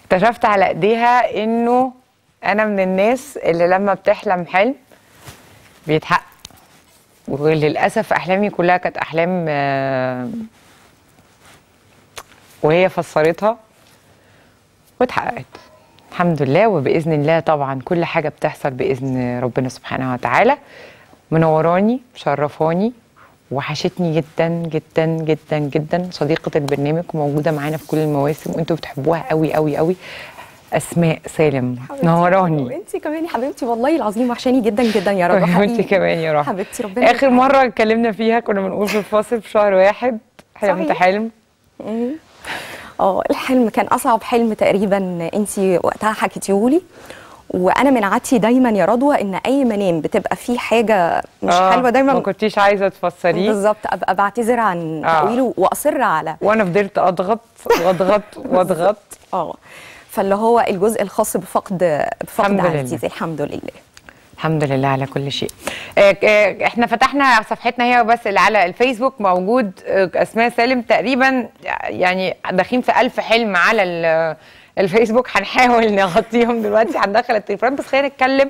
اكتشفت على ايديها انه انا من الناس اللي لما بتحلم حلم بيتحقق وللاسف احلامي كلها كانت احلام آه، وهي فسرتها واتحققت الحمد لله وباذن الله طبعا كل حاجه بتحصل باذن ربنا سبحانه وتعالى منوراني مشرفاني وحشتني جدا جدا جدا جدا صديقه البرنامج وموجوده معانا في كل المواسم وانتوا بتحبوها قوي قوي قوي اسماء سالم نوراني وانت كمان يا حبيبتي والله العظيم وحشاني جدا جدا يا رب وانت كمان يا رحمة حبيبتي ربنا اخر مره اتكلمنا فيها كنا بنقول في الفاصل في شهر واحد حلمت صحيح. حلم اه الحلم كان اصعب حلم تقريبا انت وقتها حكيتيهولي وانا من عادتي دايما يا رضوى ان اي منام بتبقى فيه حاجه مش آه، حلوه ما دايما كنتيش عايزه تفسريه بالظبط ابقى بعتذر عن آه. تاويله واصر على وانا فضلت اضغط واضغط واضغط اه فاللي هو الجزء الخاص بفقد بفقد الحمد لله. عزيزي الحمد لله الحمد لله على كل شيء آه، آه، احنا فتحنا صفحتنا هي بس اللي على الفيسبوك موجود آه، اسماء سالم تقريبا يعني داخلين في ألف حلم على ال- الفيسبوك هنحاول نغطيهم دلوقتي هندخل التليفونات بس خلينا نتكلم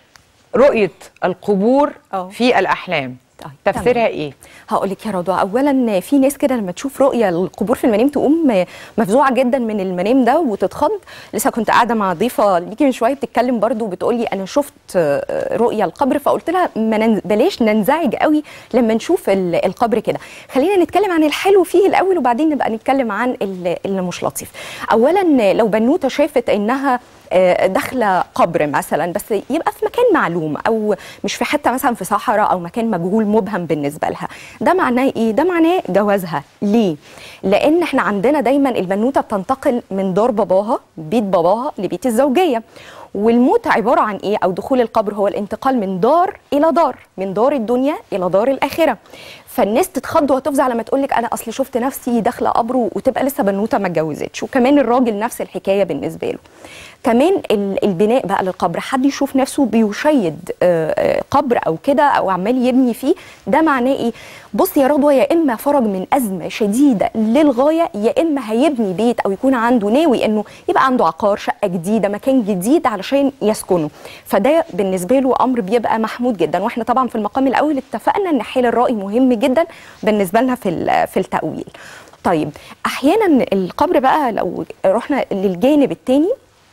رؤية القبور أه. في الأحلام طيب، تفسيرها تمام. ايه؟ هقول لك يا رضوى اولا في ناس كده لما تشوف رؤيه القبور في المنام تقوم مفزوعه جدا من المنام ده وتتخض لسه كنت قاعده مع ضيفه ليكي من شويه بتتكلم برضو بتقول لي انا شفت آه، رؤيه القبر فقلت لها ما نن- بلاش ننزعج قوي لما نشوف ال- القبر كده خلينا نتكلم عن الحلو فيه الاول وبعدين نبقى نتكلم عن ال- اللي مش لطيف اولا لو بنوته شافت انها آه، داخله قبر مثلا بس يبقى في مكان معلوم او مش في حته مثلا في صحراء او مكان مجهول مبهم بالنسبه لها ده معناه ايه ده معناه جوازها ليه لان احنا عندنا دايما البنوته بتنتقل من دار باباها بيت باباها لبيت الزوجيه والموت عباره عن ايه او دخول القبر هو الانتقال من دار الى دار من دار الدنيا الى دار الاخره فالناس تتخض وتفزع لما تقول لك انا اصل شفت نفسي داخله قبر وتبقى لسه بنوته ما اتجوزتش وكمان الراجل نفس الحكايه بالنسبه له كمان ال- البناء بقى للقبر حد يشوف نفسه بيشيد آه، آه، قبر او كده او عمال يبني فيه ده معناه ايه بص يا رضوى يا اما فرج من ازمه شديده للغايه يا اما هيبني بيت او يكون عنده ناوي انه يبقى عنده عقار شقه جديده مكان جديد علشان يسكنه فده بالنسبه له امر بيبقى محمود جدا واحنا طبعا في المقام الاول اتفقنا ان حال الراي مهم جدا بالنسبه لنا في ال- في التاويل طيب احيانا القبر بقى لو رحنا للجانب الثاني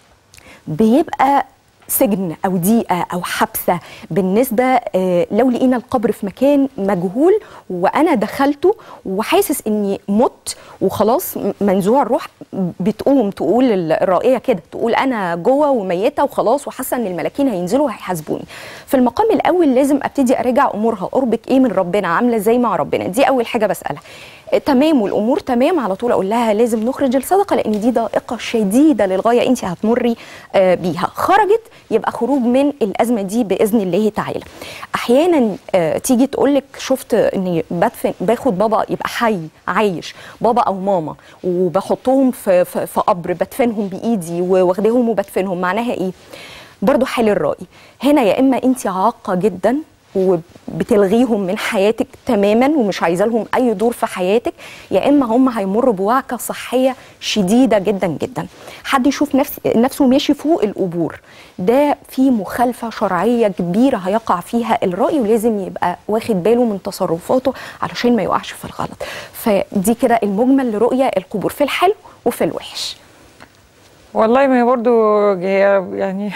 بيبقى سجن او ضيقه او حبسه بالنسبه آه، لو لقينا القبر في مكان مجهول وانا دخلته وحاسس اني مت وخلاص م- منزوع الروح بتقوم تقول ال- الرائيه كده تقول انا جوه وميته وخلاص وحاسه ان الملاكين هينزلوا وهيحاسبوني في المقام الاول لازم ابتدي اراجع امورها قربك ايه من ربنا عامله ازاي مع ربنا دي اول حاجه بسالها آه، تمام والامور تمام على طول اقول لها لازم نخرج الصدقه لان دي ضائقه شديده للغايه انت هتمري آه، بيها خرجت يبقى خروج من الازمه دي باذن الله تعالى احيانا آه، تيجي تقول لك شفت اني بدفن باخد بابا يبقى حي عايش بابا او ماما وبحطهم في في, في قبر بدفنهم بايدي واخدهم وبدفنهم معناها ايه برضو حال الرأي هنا يا اما انت عاقه جدا وبتلغيهم من حياتك تماما ومش عايزه لهم اي دور في حياتك يا اما هم هيمروا بوعكه صحيه شديده جدا جدا حد يشوف نفس نفسه ماشي فوق القبور ده في مخالفه شرعيه كبيره هيقع فيها الراي ولازم يبقى واخد باله من تصرفاته علشان ما يقعش في الغلط فدي كده المجمل لرؤيه القبور في الحلو وفي الوحش والله ما هي برضو هي يعني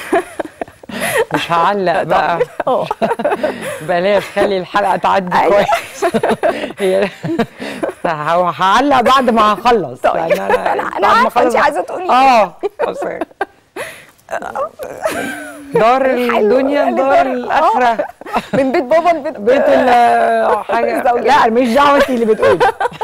مش هعلق بقى اه بلاش خلي الحلقه تعدي أيوة. كويس هي هو هعلق بعد ما هخلص طيب. يعني أنا- أنا بعد ما عارفة أخلص- أنت عايزة تقولي إيه. اه خلاص. دار الدنيا اللي دار دار- الاخره من بيت بابا لبيت بيت ال- حاجه الزوجية. لا مش دعوتي اللي بتقول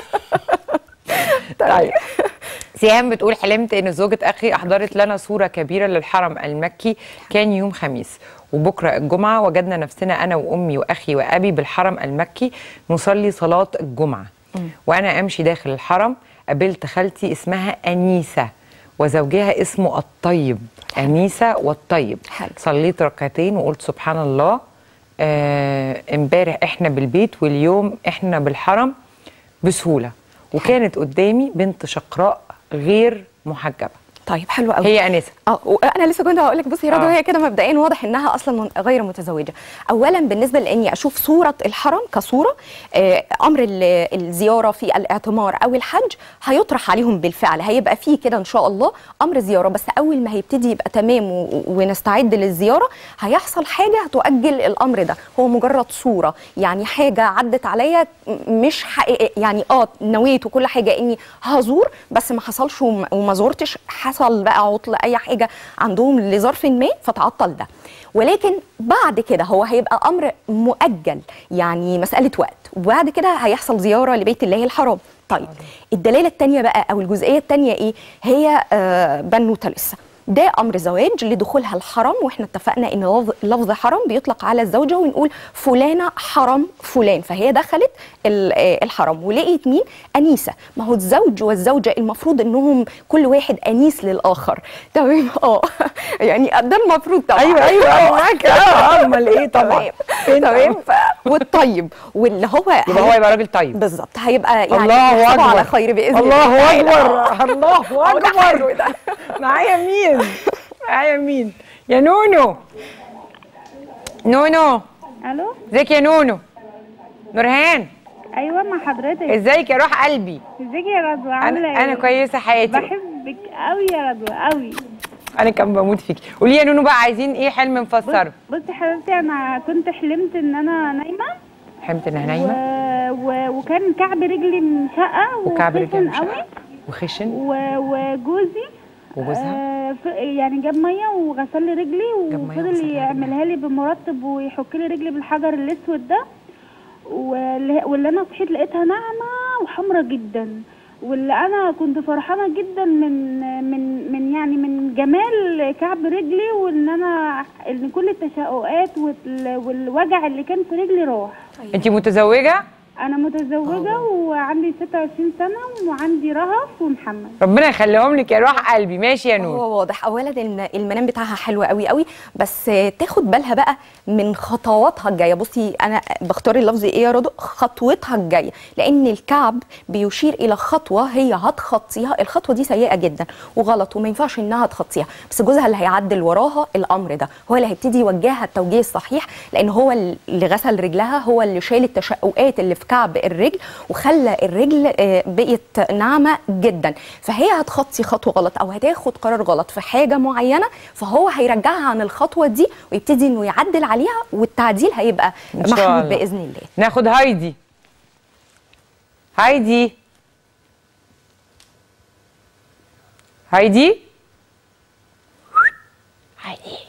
طيب سيهام بتقول حلمت ان زوجة اخي احضرت لنا صورة كبيرة للحرم المكي كان يوم خميس وبكرة الجمعة وجدنا نفسنا انا وامي واخي وابي بالحرم المكي نصلي صلاة الجمعة وانا امشي داخل الحرم قابلت خالتي اسمها انيسة وزوجها اسمه الطيب انيسة والطيب حلو. صليت ركعتين وقلت سبحان الله آه، امبارح احنا بالبيت واليوم احنا بالحرم بسهولة وكانت قدامي بنت شقراء غير محجبة طيب حلو قوي هي انسه اه وانا لسه كنت هقول لك بصي يا رضوى آه. هي كده مبدئيا واضح انها اصلا من- غير متزوجه اولا بالنسبه لاني اشوف صوره الحرم كصوره آه، امر ال- الزياره في الاعتمار او الحج هيطرح عليهم بالفعل هيبقى فيه كده ان شاء الله امر زياره بس اول ما هيبتدي يبقى تمام و- ونستعد للزياره هيحصل حاجه هتؤجل الامر ده هو مجرد صوره يعني حاجه عدت عليا م- مش حقيقي يعني اه نويت وكل حاجه اني هزور بس ما حصلش وم- وما زرتش حصل بقى عطل اي حاجه عندهم لظرف ما فتعطل ده ولكن بعد كده هو هيبقى امر مؤجل يعني مساله وقت وبعد كده هيحصل زياره لبيت الله الحرام طيب الدلاله الثانيه بقى او الجزئيه الثانيه ايه هي آه بنوته لسه ده امر زواج لدخولها الحرم واحنا اتفقنا ان لفظ- لفظ حرم بيطلق على الزوجه ونقول فلانه حرم فلان فهي دخلت ال- آه، الحرم ولقيت مين انيسه ما هو الزوج والزوجه المفروض انهم كل واحد انيس للاخر تمام اه يعني ده المفروض طبعا ايوه ايوه انا معاك اه امال ايه طبعا تمام تمام ف- والطيب واللي هو يبقى هو يبقى راجل طيب بالظبط هيبقى يعني الله نحسبه اكبر على خير باذن الله الله اكبر الله أهو ده حلو اكبر ده. معايا مين معايا مين يا نونو نونو الو ازيك يا نونو نورهان ايوه مع حضرتك ازيك يا روح قلبي ازيك يا رضوى عامله انا انا ايه كويسه حياتي بحبك قوي يا رضوى قوي انا كان بموت فيكي قولي يا نونو بقى عايزين ايه حلم نفسره بصي حبيبتي انا كنت حلمت ان انا نايمه حلمت انها و... نايمه و... وكان كعب رجلي مشقه وكعب رجلي وخشن مش قوي وخشن و... وجوزي وجوزها آه ف... يعني جاب ميه وغسل لي رجلي جاب مية وغسل وفضل لها يعملها لي بمرطب ويحك لي رجلي بالحجر الاسود ده واللي, واللي انا صحيت لقيتها ناعمه وحمرة جدا واللي انا كنت فرحانه جدا من من من يعني من جمال كعب رجلي وان انا ان كل التشققات وال- والوجع اللي كان في رجلي راح انت متزوجه انا متزوجه وعندي 26 سنه وعندي رهف ومحمد ربنا يخليهم لك يا روح قلبي ماشي يا نور هو واضح اولا ان المنام بتاعها حلو قوي قوي بس تاخد بالها بقى من خطواتها الجايه بصي انا بختار اللفظ ايه يا رضو خطوتها الجايه لان الكعب بيشير الى خطوه هي هتخطيها الخطوه دي سيئه جدا وغلط وما ينفعش انها تخطيها بس جوزها اللي هيعدل وراها الامر ده هو اللي هيبتدي يوجهها التوجيه الصحيح لان هو اللي غسل رجلها هو اللي شال التشققات اللي في كعب الرجل وخلى الرجل آه، بقت ناعمه جدا فهي هتخطي خطوه غلط او هتاخد قرار غلط في حاجه معينه فهو هيرجعها عن الخطوه دي ويبتدي انه يعدل عليها والتعديل هيبقى إن شاء محمود الله. باذن الله ناخد هايدي هايدي هايدي هايدي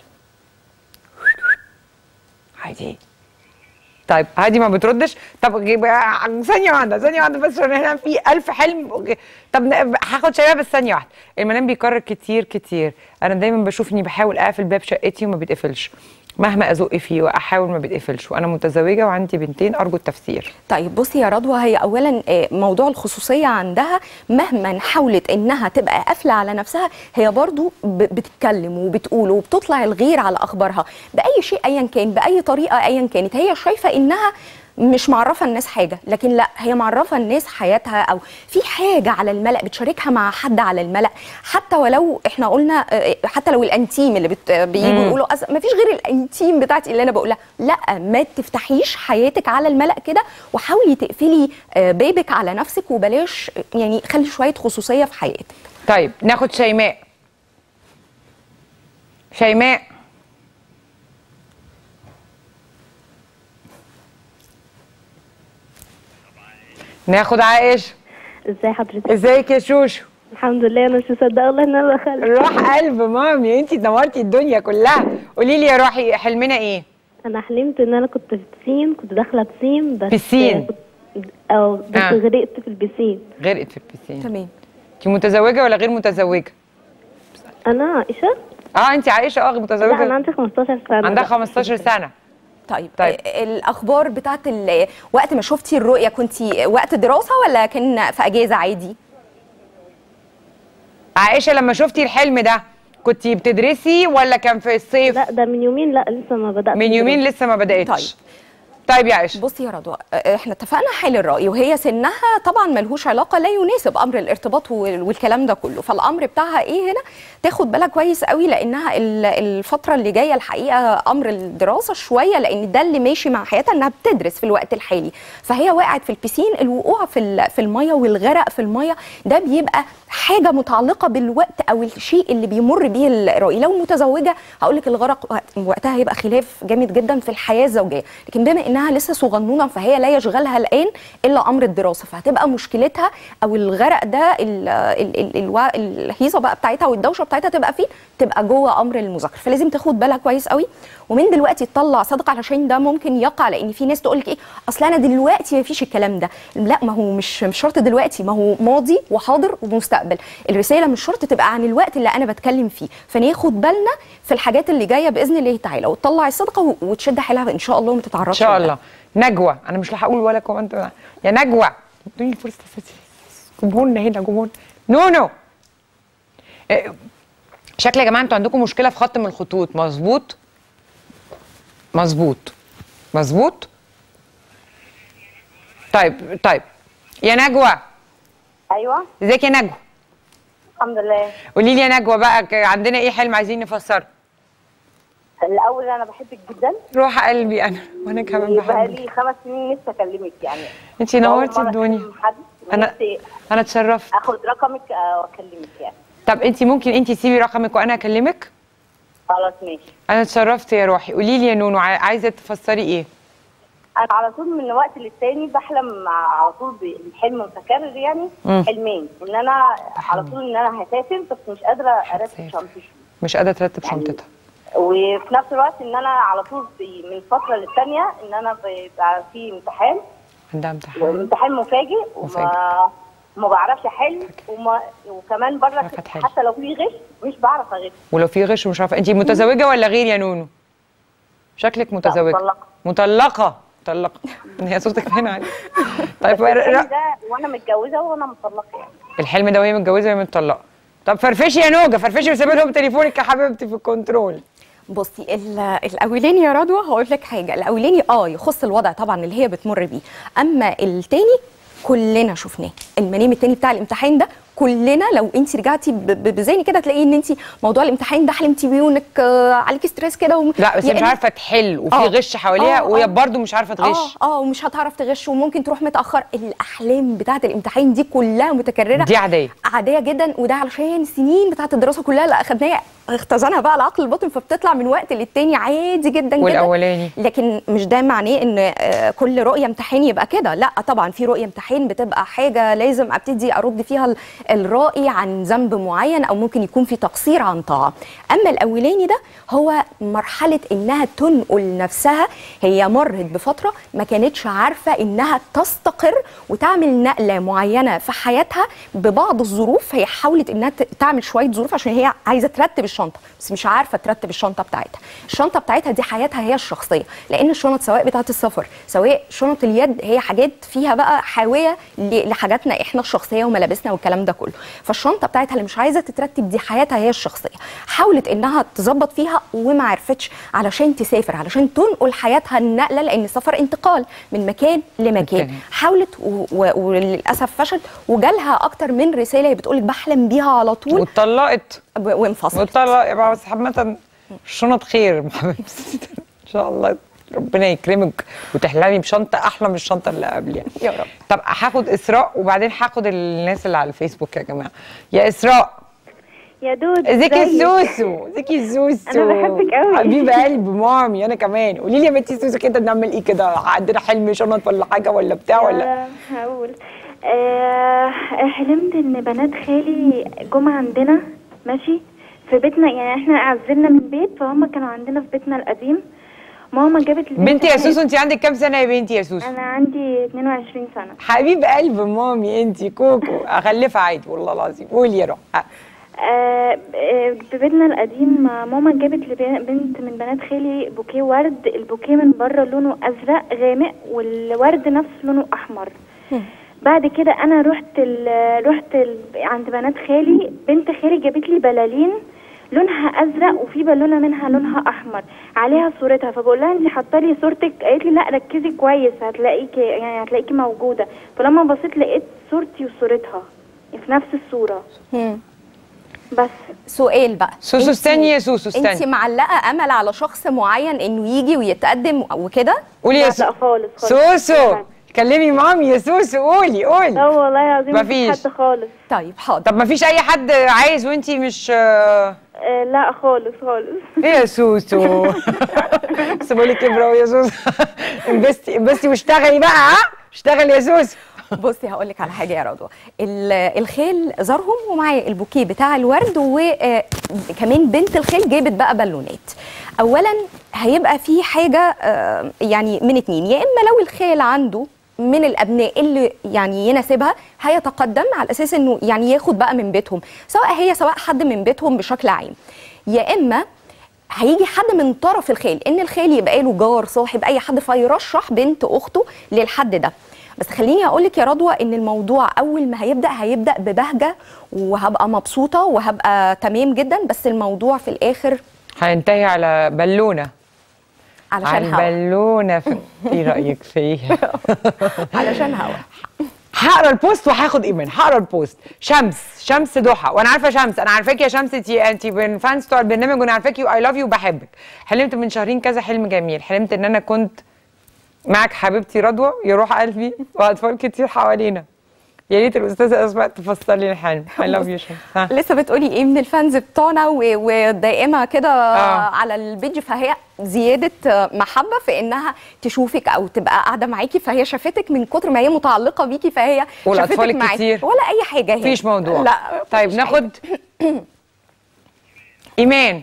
هايدي طيب هايدي ما بتردش طب جيب- ثانية واحدة ثانية واحدة بس عشان هنا في ألف حلم أوكي. طب ن- هاخد شباب بس ثانية واحدة المنام بيكرر كتير كتير أنا دايما بشوف إني بحاول أقفل باب شقتي وما بيتقفلش مهما أزق فيه وأحاول ما بيتقفلش وأنا متزوجة وعندي بنتين أرجو التفسير طيب بصي يا رضوى هي اولا آه، موضوع الخصوصيه عندها مهما حاولت انها تبقى قافله على نفسها هي برضو ب- بتتكلم وبتقول وبتطلع الغير على اخبارها باي شيء ايا كان باي طريقه ايا كانت هي شايفه انها مش معرفه الناس حاجه لكن لا هي معرفه الناس حياتها او في حاجه على الملأ بتشاركها مع حد على الملأ حتى ولو احنا قلنا آه، حتى لو الانتيم اللي بت- بييجوا مم. يقولوا أص- ما فيش غير الانتيم بتاعتي اللي انا بقولها لا ما تفتحيش حياتك على الملأ كده وحاولي تقفلي آه، بيبك على نفسك وبلاش يعني خلي شويه خصوصيه في حياتك طيب ناخد شيماء شيماء ناخد عائشة ازاي حضرتك ازيك يا شوشو الحمد لله انا مش مصدقه والله ان انا دخلت روح قلب مامي انتي نورتي الدنيا كلها قولي لي يا روحي حلمنا ايه انا حلمت ان انا كنت في بسين كنت داخله بسين بس بسين. كنت- اه بس آه. غرقت في البسين غرقت في البسين تمام انتي متزوجة ولا غير متزوجة انا عائشه اه انتي عائشة اه لا انا متزوجة عندي 15 سنه عندها بقى. 15 سنة طيب, طيب. آه، الاخبار بتاعت ال- وقت ما شفتي الرؤيه كنتي وقت دراسه ولا كان في اجازه عادي عائشة لما شفتي الحلم ده كنتي بتدرسي ولا كان في الصيف لا ده من يومين لا لسه ما بدات من يومين لسه ما بدأتش طيب طيب يا عائشه بصي يا رضوى آه، احنا اتفقنا حال الرأي وهي سنها طبعا ملهوش علاقة لا يناسب أمر الارتباط وال- والكلام ده كله فالأمر بتاعها إيه هنا تاخد بالها كويس قوي لأنها ال- الفترة اللي جاية الحقيقة أمر الدراسة شوية لأن ده اللي ماشي مع حياتها إنها بتدرس في الوقت الحالي فهي وقعت في البسين الوقوع في ال- في المية والغرق في المية ده بيبقى حاجة متعلقة بالوقت أو الشيء اللي بيمر بيه الرأي لو متزوجة هقول لك الغرق وقت- وقتها هيبقى خلاف جامد جدا في الحياة الزوجية لكن بما إنها لسه صغنونة فهي لا يشغلها الآن إلا أمر الدراسة فهتبقى مشكلتها أو الغرق ده ال- ال- ال- الوا- الهيصة بقى بتاعتها والدوشة بتاعتها تبقى فيه تبقى جوه أمر المذاكرة فلازم تاخد بالها كويس قوي ومن دلوقتي تطلع صدقة علشان ده ممكن يقع لأن في ناس تقول لك إيه أصل أنا دلوقتي ما فيش الكلام ده لا ما هو مش مش شرط دلوقتي ما هو ماضي وحاضر ومستقبل الرسالة مش شرط تبقى عن الوقت اللي أنا بتكلم فيه فناخد بالنا في الحاجات اللي جاية بإذن الله تعالى وتطلع الصدقة و- وتشد حيلها إن شاء الله وما ان تتعرضش شاء لده. الله نجوى انا مش هقول ولا كومنت يا نجوى ادوني الفرصه يا ستي جمهورنا هنا جمهور نونو إيه، شكل يا جماعه انتوا عندكم مشكله في خط من الخطوط مظبوط مظبوط مظبوط طيب طيب يا نجوى ايوه ازيك يا نجوى الحمد لله قولي لي يا نجوى بقى ك- عندنا ايه حلم عايزين نفسره الاول انا بحبك جدا روح قلبي انا وانا كمان بقى بحبك لي خمس سنين نفسي اكلمك يعني انتي أول نورتي مرة الدنيا أكلم حد انا نفسي انا اتشرفت اخد رقمك آه، واكلمك يعني طب انت ممكن انت تسيبي رقمك وانا اكلمك خلاص ماشي انا اتشرفت يا روحي قولي لي يا نونو عاي- عايزه تفسري ايه انا على طول من وقت للتاني بحلم مع- على طول بحلم متكرر يعني مم. حلمين ان انا على طول ان انا هسافر بس مش قادره ارتب هتسافر. شنطتي مش قادره ترتب يعني شنطتها وفي نفس الوقت ان انا على طول ب- من فتره للتانيه ان انا بيبقى في امتحان عندها امتحان وامتحان مفاجئ مفاجئ. وما ما بعرفش احل وما وكمان بره عارفة تحل. حتى لو في غش مش بعرف اغش ولو في غش مش عارفه انت متزوجه ولا غير يا نونو شكلك متزوجه مطلقة. مطلقه مطلقه هي صوتك باين عليك طيب الحلم ر- ده وانا متجوزه وانا مطلقه يعني الحلم ده وهي متجوزه وهي مطلقه طب فرفشي يا نوجه فرفشي وسيبي لهم تليفونك يا حبيبتي في الكنترول بصي ال- الاولاني يا رضوى هقول لك حاجه الاولاني اه يخص الوضع طبعا اللي هي بتمر بيه اما التاني كلنا شفناه المنام التاني بتاع الامتحان ده كلنا لو انت رجعتي ب- ب- بذهني كده تلاقي ان انت موضوع الامتحان ده حلمتي بيه وانك آه، عليكي ستريس كده وم- لا بس هي مش يعني- عارفه تحل وفي آه. غش حواليها آه، وهي آه. برضو مش عارفه تغش اه اه ومش هتعرف تغش وممكن تروح متاخر الاحلام بتاعه الامتحان دي كلها متكرره دي عادية. عاديه جدا وده علشان سنين بتاعه الدراسه كلها اللي اخدناها اختزنها بقى العقل الباطن فبتطلع من وقت للتاني عادي جدا جدا والأولاني؟ لكن مش ده معناه ان آه، كل رؤيه امتحان يبقى كده لا طبعا في رؤيه امتحان بتبقى حاجه لازم ابتدي ارد فيها ال- الرائي عن ذنب معين او ممكن يكون في تقصير عن طاعه اما الاولاني ده هو مرحله انها تنقل نفسها هي مرت بفتره ما كانتش عارفه انها تستقر وتعمل نقله معينه في حياتها ببعض الظروف هي حاولت انها ت- تعمل شويه ظروف عشان هي عايزه ترتب الشنطه بس مش عارفه ترتب الشنطه بتاعتها الشنطه بتاعتها دي حياتها هي الشخصيه لان الشنط سواء بتاعه السفر سواء شنط اليد هي حاجات فيها بقى حاويه ل- لحاجاتنا احنا الشخصيه وملابسنا والكلام ده كله فالشنطه بتاعتها اللي مش عايزه تترتب دي حياتها هي الشخصيه حاولت انها تظبط فيها وما عرفتش علشان تسافر علشان تنقل حياتها النقله لان السفر انتقال من مكان لمكان مكان. حاولت و- و- وللاسف فشلت وجالها اكتر من رساله بتقولك بحلم بيها على طول واتطلقت و- وانفصلت واتطلق يبقى بس عامة الشنط خير يا حبيبتي ان شاء الله ربنا يكرمك وتحلمي بشنطه احلى من الشنطه اللي قبل يعني يا رب. طب هاخد اسراء وبعدين هاخد الناس اللي على الفيسبوك يا جماعه يا اسراء يا دود ازيك يا ازيك؟ سوسو ازيك يا سوسو أنا بحبك أوي. حبيب قلب مامي انا كمان قولي لي يا بنتي سوسو كده نعمل ايه كده عندنا حلم شنط ولا حاجه ولا بتاع ولا آه، هقول آه حلمت ان بنات خالي جم عندنا ماشي في بيتنا يعني احنا عزلنا من بيت فهم كانوا عندنا في بيتنا القديم ماما جابت لي بنتي يا سوسو انت عندك كام سنه يا بنتي يا سوسو انا عندي 22 سنه حبيب قلب مامي انت كوكو اخلفها عادي والله العظيم قولي يا روح آه آه، في بيتنا القديم آه، ماما جابت لبنت من بنات خالي بوكيه ورد البوكيه من بره لونه ازرق غامق والورد نفسه لونه احمر بعد كده انا رحت ال رحت ال عند بنات خالي بنت خالي جابت لي بلالين لونها ازرق وفي بالونه منها لونها احمر عليها صورتها فبقول لها انت حاطه لي صورتك قالت لي لا ركزي كويس هتلاقيكي يعني هتلاقيكي موجوده فلما بصيت لقيت صورتي وصورتها في نفس الصوره مم. بس سؤال بقى سوسو انتي- استني يا سوسو انت استني معلقه امل على شخص معين انه يجي ويتقدم وكده قولي يا لا سو- لا خالص خالص سوسو كلمي مامي يا سوسو قولي لا قولي والله العظيم مفيش. مفيش حد خالص طيب حاضر طب ما فيش اي حد عايز وانتي مش آه، آه لا خالص خالص ايه يا سوسو بس بقول لك برافو يا سوسو انبستي انبستي واشتغلي بقى ها اشتغلي يا سوسو بصي هقول لك على حاجه يا رضوى ال- الخال زارهم ومعاه البوكيه بتاع الورد وكمان بنت الخال جابت بقى بالونات اولا هيبقى في حاجه آه، يعني من اتنين يا اما لو الخال عنده من الابناء اللي يعني يناسبها هيتقدم على اساس انه يعني ياخد بقى من بيتهم سواء هي سواء حد من بيتهم بشكل عام يا اما هيجي حد من طرف الخال ان الخال يبقى له جار صاحب اي حد فيرشح بنت اخته للحد ده بس خليني اقول لك يا رضوى ان الموضوع اول ما هيبدا هيبدا ببهجه وهبقى مبسوطه وهبقى تمام جدا بس الموضوع في الاخر هينتهي على بالونه علشان على هوا بالونه في... ايه رايك فيها علشان هوا هقرا البوست وهاخد ايمان هقرا البوست شمس شمس ضحى وانا عارفه شمس انا عارفاكي يا شمس انت انت من فانز بتوع البرنامج وانا عارفاكي واي لاف يو وبحبك حلمت من شهرين كذا حلم جميل حلمت ان انا كنت معك حبيبتي رضوى يروح قلبي واطفال كتير حوالينا يا ريت الاستاذه اسماء تفسر لي الحلم اي لاف يو شمس ها. لسه بتقولي ايه من الفانز بتوعنا و- ودائمه كده آه. على البيج فهي زياده آه، محبه في انها تشوفك او تبقى قاعده معاكي فهي شافتك من كتر ما هي متعلقه بيكي فهي والأطفال شافتك معاكي. الكتير. ولا اي حاجه هي مفيش موضوع لا طيب مفيش حاجة. ناخد ايمان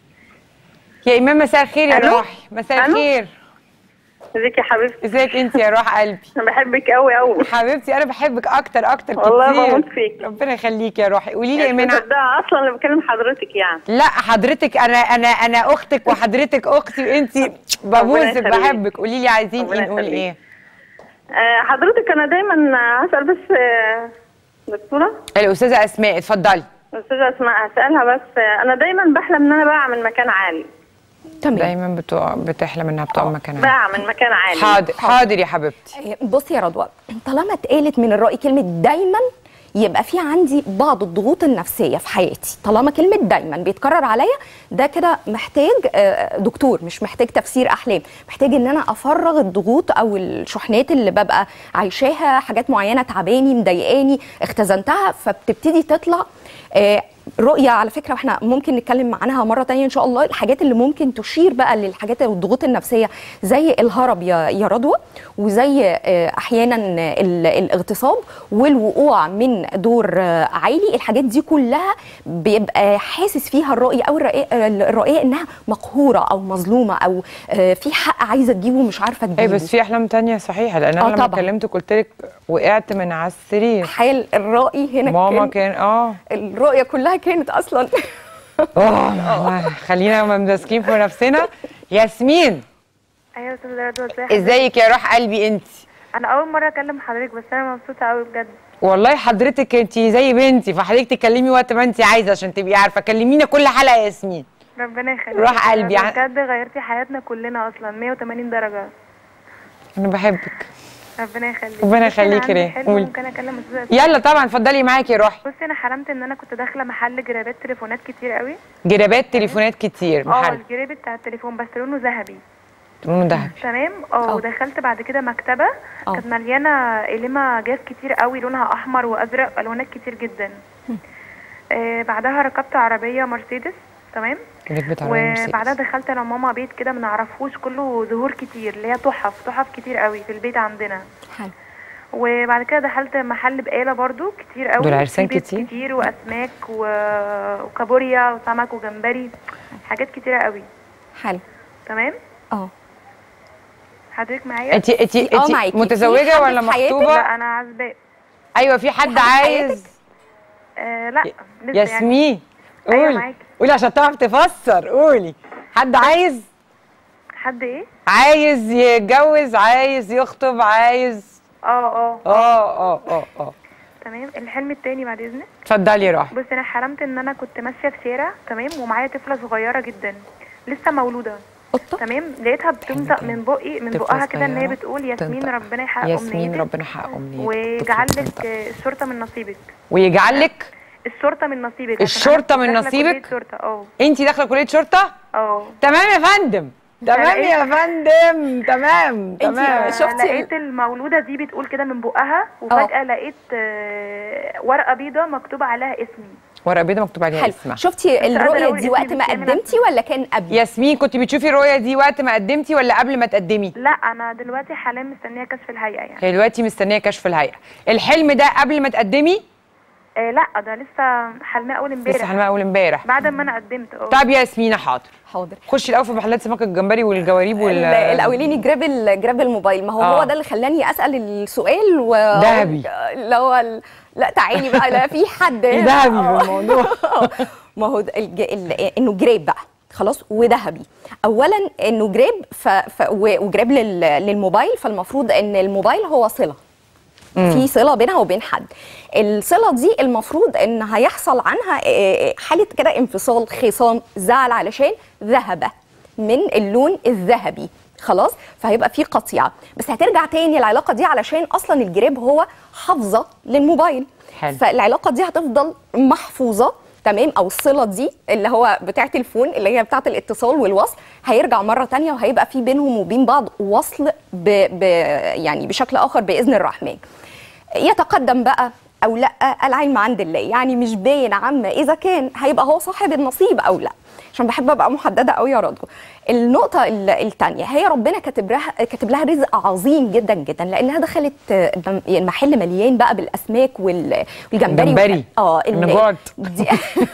يا ايمان مساء الخير يا ألو؟ روحي مساء ألو؟ الخير ازيك يا حبيبتي ازيك انت يا روح قلبي انا بحبك قوي قوي حبيبتي انا بحبك اكتر اكتر والله كتير بموت فيك. ربنا يخليك يا روحي قولي لي يا مش ايمان مصدقة اصلا اللي بكلم حضرتك يعني لا حضرتك انا انا انا اختك وحضرتك اختي وانت ببوسك يخليك. بحبك قولي لي عايزين ربنا ايه نقول يخليك. ايه آه حضرتك انا دايما هسال بس آه، دكتوره الاستاذه اسماء اتفضلي استاذه اسماء هسالها بس آه، انا دايما بحلم ان انا بقع من مكان عالي تمام دايما بتوع بتحلم انها بتقع مكان عالي. بقع من مكان عالي حاضر حاضر يا حبيبتي بصي يا رضوى طالما اتقالت من الرأي كلمة دايما يبقى في عندي بعض الضغوط النفسية في حياتي طالما كلمة دايما بيتكرر عليا ده كده محتاج آه، دكتور مش محتاج تفسير أحلام محتاج ان انا افرغ الضغوط او الشحنات اللي ببقى عايشاها حاجات معينة تعباني مضايقاني اختزنتها فبتبتدي تطلع آه، رؤية على فكرة واحنا ممكن نتكلم عنها مرة تانية ان شاء الله الحاجات اللي ممكن تشير بقى للحاجات والضغوط النفسية زي الهرب يا يا رضوى وزي آه، احيانا ال- الاغتصاب والوقوع من دور آه، عالي الحاجات دي كلها بيبقى حاسس فيها الرؤية او الرؤية الرؤية انها مقهورة او مظلومة او آه، في حق عايزة تجيبه مش عارفة اي تجيبه بس في احلام تانية صحيحه لان آه انا لما طبعاً. كلمتك قلت لك وقعت من على السرير حال الرأي هنا ماما كان كان اه الرؤية كلها كانت اصلا اه خلينا ممسكين في نفسنا ياسمين ايوه استاذ رضوى ازي حضرتك؟ ازيك يا روح قلبي انت انا اول مره اكلم حضرتك بس انا مبسوطه قوي بجد والله حضرتك انت زي بنتي فحضرتك تكلمي وقت ما انت عايزه عشان تبقي عارفه كلمينا كل حلقه يا ياسمين ربنا يخليك روح يا قلبي رضوى، ع- بجد غيرتي حياتنا كلنا اصلا 180 درجه انا بحبك ربنا يخليك ربنا بصي، أنا يخليك عندي يا حلم قولي. ممكن اكلم استاذ أسماء. يلا طبعا اتفضلي معاكي روحي بصي انا حلمت ان انا كنت داخله محل جرابات تليفونات كتير قوي جرابات تليفونات كتير اه محل الجراب بتاع التليفون بس لونه ذهبي لونه ذهبي تمام اه آه. ودخلت بعد كده مكتبه آه. كانت مليانه قلمه جاز كتير قوي لونها احمر وازرق الوانات كتير جدا آه بعدها ركبت عربيه مرسيدس تمام جرابات عربية مرسيدس. وبعدها دخلت انا وماما بيت كده ما نعرفوش كله زهور كتير اللي هي تحف تحف كتير قوي في البيت عندنا حلو وبعد كده دخلت محل بقاله برضو كتير قوي دول عرسان في بيت كتير؟ كتير واسماك و... وكابوريا وسمك وجمبري حاجات كتيره قوي حلو تمام اه حضرتك معايا انت انت في- آه انت معاكي. في متزوجه حد ولا في حياتك؟ مخطوبه لا انا عزباء ايوه في حد حد في عايز آه لا لسه يعني ياسمين أيوة قولي معاكي. قولي عشان تعرف تفسر قولي حد عايز حد ايه عايز يتجوز عايز يخطب عايز اه اه اه اه اه اه تمام الحلم التاني بعد اذنك اتفضلي يا روحي بص انا حلمت ان انا كنت ماشيه في شارع تمام ومعايا طفله صغيره جدا لسه مولوده قطه تمام لقيتها بتنطق تاني. من بقي من طفلة بقها كده ان هي صغيرة بتقول ياسمين تنطق. ربنا يحقق ياسمين امنيتك ربنا يحقق امنيتك ويجعل طفلة لك تنطق. الشرطه من نصيبك ويجعل لك الشرطه من نصيبك عشان الشرطة أنا من كنت داخلة نصيبك؟ كلية شرطه اه انت داخله كليه شرطه اه تمام يا فندم تمام يا فندم تمام تمام شفتي ال- لقيت المولوده دي بتقول كده من بقها وفجاه لقيت آه، ورقه بيضه مكتوب عليها اسمي ورقه بيضاء مكتوب عليها حلو اسمها شفتي قادرة الرؤيه أقول دي اسمي وقت ما بالكامل قدمتي ولا كان قبل ياسمين كنت بتشوفي الرؤيه دي وقت ما قدمتي ولا قبل ما تقدمي لا انا دلوقتي حاليا مستنيه كشف الهيئه يعني هي دلوقتي مستنيه كشف الهيئه الحلم ده قبل ما تقدمي آه لا ده لسه حلماه اول لسه امبارح حلمها اول امبارح بعد ما انا قدمت اه طب يا ياسمين حاضر حاضر خشي الاول في محلات سمك الجمبري والجواريب ال- وال الاولاني جراب ال- جراب الموبايل ما هو آه. هو ده اللي خلاني اسال السؤال و ذهبي. اللي هو ال- لا تعالي بقى لا في حد ذهبي في الموضوع ما هو ده الج... ال... انه جراب بقى خلاص وذهبي اولا انه جراب ف... ف... و- وجراب لل... للموبايل فالمفروض ان الموبايل هو صله في صله بينها وبين حد الصله دي المفروض ان هيحصل عنها آه، حاله كده انفصال خصام زعل علشان ذهبه من اللون الذهبي خلاص فهيبقى في قطيعه بس هترجع تاني العلاقه دي علشان اصلا الجراب هو حافظه للموبايل حلو. فالعلاقه دي هتفضل محفوظه تمام او الصله دي اللي هو بتاعه الفون اللي هي بتاعه الاتصال والوصل هيرجع مره تانية وهيبقى في بينهم وبين بعض وصل ب... ب... يعني بشكل اخر باذن الرحمن يتقدم بقى او لا العلم عند الله يعني مش باين عما اذا كان هيبقى هو صاحب النصيب او لا عشان بحب ابقى محدده قوي يا رضوى النقطه الثانيه هي ربنا كاتب لها كاتب لها رزق عظيم جدا جدا لانها دخلت آه، المحل مليان بقى بالاسماك وال- والجمبري الجمبري. والح- اه ال- النجات. دي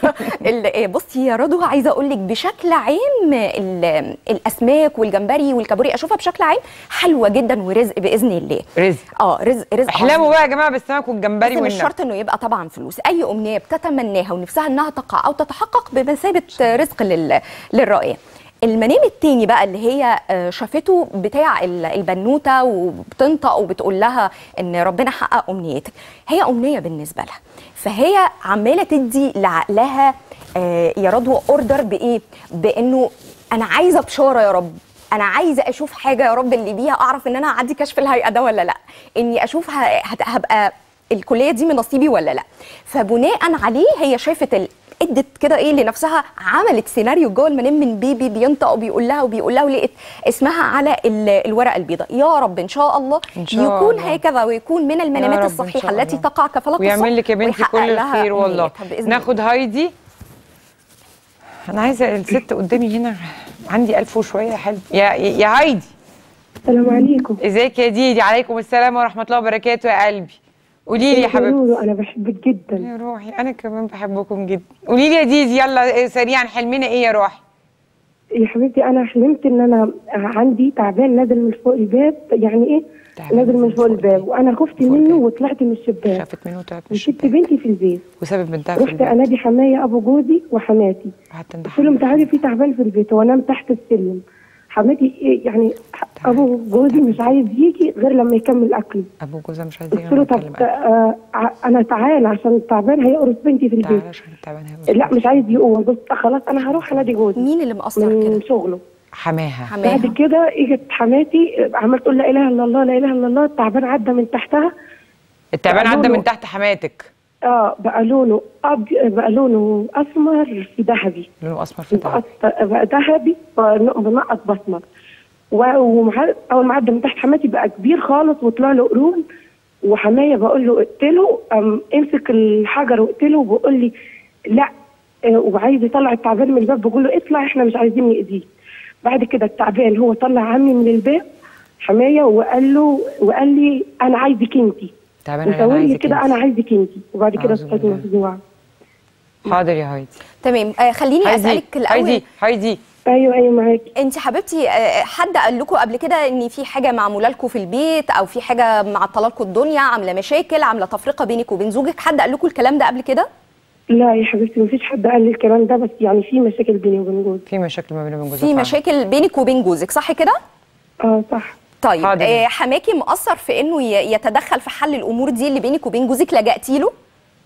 ال- بصي يا رضوى عايزه اقول لك بشكل عام ال- الاسماك والجمبري والكابوري اشوفها بشكل عام حلوه جدا ورزق باذن الله رزق اه رزق رزق احلموا عظيم. بقى يا جماعه بالسمك والجمبري بس مش والنب شرط انه يبقى طبعا فلوس اي امنيه بتتمناها ونفسها انها تقع او تتحقق بمثابه رزق لل... للرائيه المنام التاني بقى اللي هي آه، شافته بتاع ال- البنوته وبتنطق وبتقول لها ان ربنا حقق امنيتك هي امنيه بالنسبه لها فهي عماله تدي لعقلها آه، يا رضوى اوردر بايه بانه انا عايزه بشاره يا رب انا عايزه اشوف حاجه يا رب اللي بيها اعرف ان انا اعدي كشف الهيئه ده ولا لا اني اشوف ه- هت- هبقى الكليه دي من نصيبي ولا لا فبناء عليه هي شافت ال... ادت كده ايه لنفسها عملت سيناريو جوه المنام من بيبي بينطق وبيقول لها وبيقول لها ولقيت اسمها على ال- الورقه البيضاء يا رب ان شاء الله إن شاء يكون الله. هكذا ويكون من يا المنامات رب إن الصحيحه شاء التي الله. تقع كفلك ويعمل لك يا بنتي ويحقق كل لها الخير والله أمنيتها بإذن ناخد هايدي انا عايزه الست قدامي هنا عندي ألف وشويه حلو يا يا هايدي السلام عليكم ازيك يا ديدي عليكم السلام ورحمه الله وبركاته يا قلبي قولي لي يا حبيبتي لولو انا بحبك جدا يا روحي انا كمان بحبكم جدا قولي لي يا ديدي يلا إيه سريعا حلمنا ايه يا روحي يا حبيبتي انا حلمت ان انا عندي تعبان نازل من فوق الباب يعني ايه تعبان نازل من فوق الباب وانا خفت فوق منه الباب. وطلعت من الشباك شافت منه وطلعت من وسبت الشباك بنتي في البيت وسابت بنتها في رحت البيت انادي حمايه ابو جوزي وحماتي حتى قلت لهم تعالي في تعبان في البيت وانام تحت السلم حماتي إيه يعني ابو جوزي مش عايز يجي غير لما يكمل اكله ابو جوزها مش عايز قلت يجي له أنا طب بتكلم آه ع- انا تعال عشان التعبان هيقرص بنتي في البيت تعالى عشان التعبان هيبقى لا مش عايز يقوم بص خلاص انا هروح انادي جوزي مين اللي مقصر من كده شغله حماها حماها بعد كده اجت حماتي عملت تقول لا اله الا الله لا اله الا الله التعبان عدى من تحتها التعبان قالوا عدى له- من تحت حماتك اه بقى لونه أب... بقى لونه اسمر في ذهبي لونه اسمر في بقى تحت بقى ذهبي بنقط بسمر و- ومع اول ما عدى من تحت حماتي بقى كبير خالص وطلع له قرون وحمايه بقول له اقتله أم امسك الحجر واقتله وبقول لي لا آه، وعايز يطلع التعبان من الباب بقول له اطلع احنا مش عايزين نأذيه بعد كده التعبان هو طلع عمي من الباب حمايه وقال له وقال لي انا عايزك انتي تعبان انا وسوي لي عايزك كده انت. انا عايزك انتي وبعد كده أعوذ صحيت بالله. مفزوعه حاضر يا هايدي تمام آه خليني هايدي اسالك الاول هايدي هايدي ايوه ايوه معاكي انت حبيبتي آه، حد قال لكم قبل كده ان في حاجه معموله لكم في البيت او في حاجه معطله لكم الدنيا عامله مشاكل عامله تفرقه بينك وبين زوجك حد قال لكم الكلام ده قبل كده لا يا حبيبتي مفيش حد قال لي الكلام ده بس يعني في مشاكل بيني وبين جوزي في مشاكل ما بينه وبين جوزها في فعلا. مشاكل بينك وبين جوزك صح كده اه صح طيب حاضر. آه حماكي مؤثر في انه ي- يتدخل في حل الامور دي اللي بينك وبين جوزك لجأتي له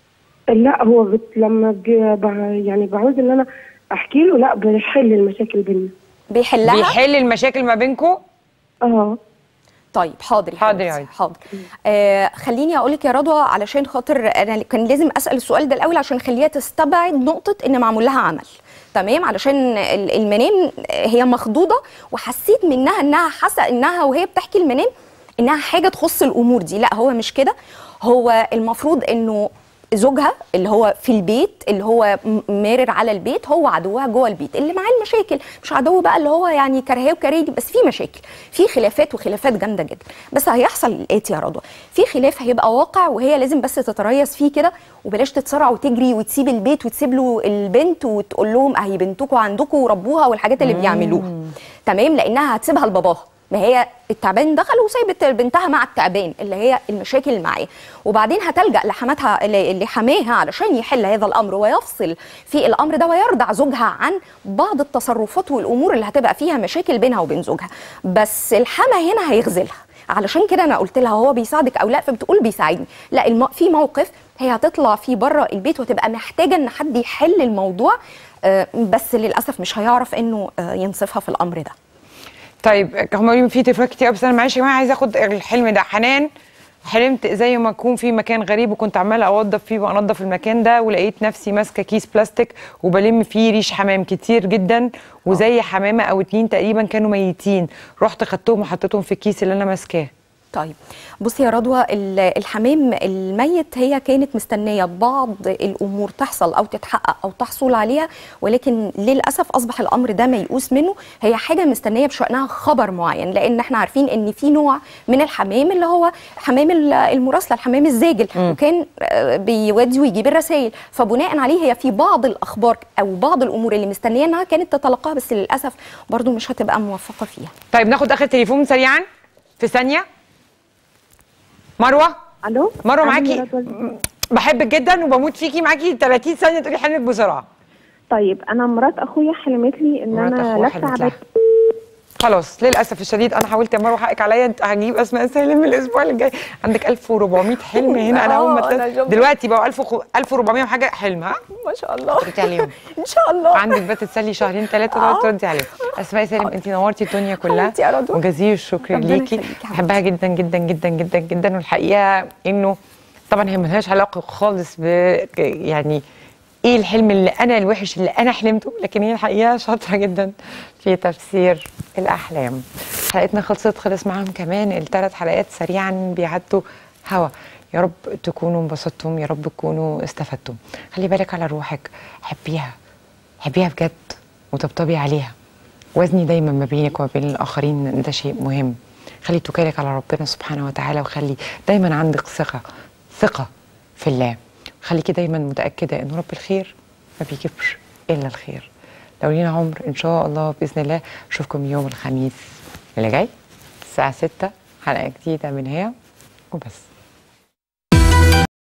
لا هو بت... لما ب... ب... يعني بعوز ان انا احكي له لا بيحل المشاكل بينا بيحلها بيحل المشاكل ما بينكم اه طيب حاضر حاضر يا حبيبتي، عيدي. حاضر آه خليني اقول لك يا رضوى علشان خاطر انا كان لازم اسال السؤال ده الاول عشان اخليها تستبعد نقطه ان معمول لها عمل تمام علشان ال- المنام هي مخضوضه وحسيت منها انها حاسه انها وهي بتحكي المنام انها حاجه تخص الامور دي لا هو مش كده هو المفروض انه زوجها اللي هو في البيت اللي هو م- مارر على البيت هو عدوها جوه البيت اللي معاه المشاكل مش عدو بقى اللي هو يعني كراهيه وكراهيه بس في مشاكل في خلافات وخلافات جامده جدا بس هيحصل الاتي يا رضوى في خلاف هيبقى واقع وهي لازم بس تتريث فيه كده وبلاش تتسرع وتجري وتسيب البيت وتسيب له البنت وتقول لهم اهي بنتكم عندكم وربوها والحاجات اللي بيعملوها تمام لانها هتسيبها لباباها ما هي التعبان دخل وسايبت بنتها مع التعبان اللي هي المشاكل اللي معاه وبعدين هتلجا لحماتها ل- لحماها علشان يحل هذا الامر ويفصل في الامر ده ويرضع زوجها عن بعض التصرفات والامور اللي هتبقى فيها مشاكل بينها وبين زوجها بس الحما هنا هيغزلها علشان كده انا قلت لها هو بيساعدك او لا فبتقول بيساعدني لا الم... في موقف هي هتطلع فيه بره البيت وتبقى محتاجه ان حد يحل الموضوع آه، بس للاسف مش هيعرف انه آه، ينصفها في الامر ده طيب هم قالوا لي في تليفونات كتير قوي، بس انا معلش يا جماعه عايزه اخد الحلم ده حنان حلمت زي ما اكون في مكان غريب وكنت عماله اوضب فيه وانضف المكان ده ولقيت نفسي ماسكه كيس بلاستيك وبلم فيه ريش حمام كتير جدا وزي حمامه او اتنين تقريبا كانوا ميتين رحت خدتهم وحطيتهم في الكيس اللي انا ماسكاه طيب بصي يا رضوى ال- الحمام الميت هي كانت مستنيه بعض الامور تحصل او تتحقق او تحصل عليها ولكن للاسف اصبح الامر ده ميؤوس منه هي حاجه مستنيه بشانها خبر معين لان احنا عارفين ان في نوع من الحمام اللي هو حمام ال- المراسله الحمام الزاجل وكان آه، بيودي ويجيب الرسائل فبناء عليه هي في بعض الاخبار او بعض الامور اللي مستنيه انها كانت تتلقاها بس للاسف برضو مش هتبقى موفقه فيها طيب ناخد اخر تليفون سريعا في ثانيه مروه الو مروه أنا معاكي مرات والدي. بحبك جدا وبموت فيكي معاكي 30 ثانيه تقولي حلمك بسرعه طيب انا مرات اخويا حلمت لي ان مرات انا أخوها لابسه حلمت لها. عبايه خلاص للاسف الشديد انا حاولت يا مروه حقك عليا انت هجيب اسماء سالم الاسبوع اللي جاي عندك 1400 حلم هنا انا اول ما آه، أنا اتلت- شفت. دلوقتي بقوا 1000 وخ- 1400 وحاجه حلم ها ما شاء الله ردي عليهم ان شاء الله عندك بقى تتسلي شهرين ثلاثه آه. تردي عليهم اسماء سالم انت نورتي الدنيا كلها حبيبتي يا رضوى. وجزيل الشكر ربنا ليكي يخليكي يا بحبها جدا جدا جدا جدا جدا والحقيقه انه طبعا هي ملهاش علاقه خالص ب يعني ايه الحلم اللي انا الوحش اللي انا حلمته لكن هي الحقيقه شاطره جدا في تفسير الاحلام حلقتنا خلصت خلص معاهم كمان الثلاث حلقات سريعا بيعدوا هوا يا رب تكونوا انبسطتم يا رب تكونوا استفدتم خلي بالك على روحك حبيها حبيها بجد وطبطبي عليها وزني دايما ما بينك وما بين الاخرين ده شيء مهم خلي توكلك على ربنا سبحانه وتعالى وخلي دايما عندك ثقه ثقه في الله خليكي دايما متاكده ان رب الخير ما بيجيبش الا الخير لو لينا عمر ان شاء الله باذن الله اشوفكم يوم الخميس اللي جاي الساعه 6 حلقه جديده من هي وبس